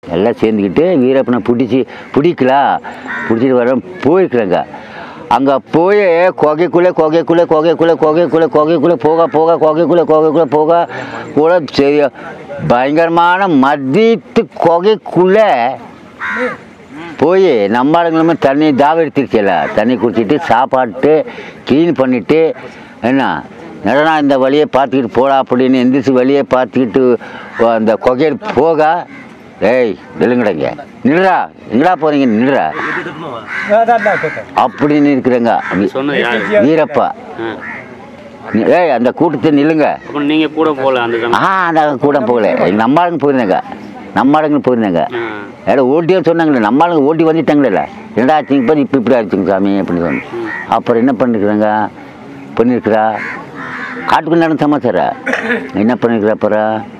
எல்லாம் சேர்ந்துக்கிட்டு வீரப்பனை பிடிச்சி பிடிக்கலாம் பிடிச்சிட்டு வர போயிருக்கிறாங்க அங்கே போய் கொகைக்குள்ளே கொகைக்குள்ளே கொகைக்குள்ளே கொகைக்குள்ளே கொகைக்குள்ளே போக போக கொகைக்குள்ளே கொகைக்குள்ளே போக கூட சரி பயங்கரமான மதியத்து கொகைக்குள்ளே போய் நம்ம ஆளுங்களுமே தண்ணி தாக எடுத்துருச்சுல தண்ணி குடிச்சிட்டு சாப்பாட்டு க்ளீன் பண்ணிவிட்டு என்ன நடனா இந்த வழியை பார்த்துக்கிட்டு போடா அப்படின்னு எந்திரிச்சு வழியை பார்த்துக்கிட்டு அந்த கொகையில் போக ஏய் நில்லுங்கடங்க நில்றா எங்கடா போகிறீங்க நில்றா அப்படின்னு இருக்கிறேங்க சொன்னது யாரு வீரப்பா ஆ. நீ- ஏய் அந்த கூட்டத்தை நில்லுங்க அப்ப நீங்க கூட போகல அந்த சமயம் ஆ நாங்கள் கூட போகல எங்கள் நம்ம ஆளுங்க போயிருந்தாங்க நம்ம ஆளுங்க போயிருந்தாங்க ஆ. யாரும் ஓட்டியும் சொன்னாங்களே நம்ம ஆளுங்க ஓட்டி வந்துட்டாங்களே என்னடா ஆச்சுங்க இப்போ இப்போ இப்படி ஆச்சுங்க சாமி அப்படின்னு சொன்னேன் அப்புறம் என்ன பண்ணிருக்கிறாங்க பண்ணியிருக்கிறா காட்டுக்குள்ள நடந்த சமாச்சாரம் என்ன பண்ணிருக்கிறா அப்புறம்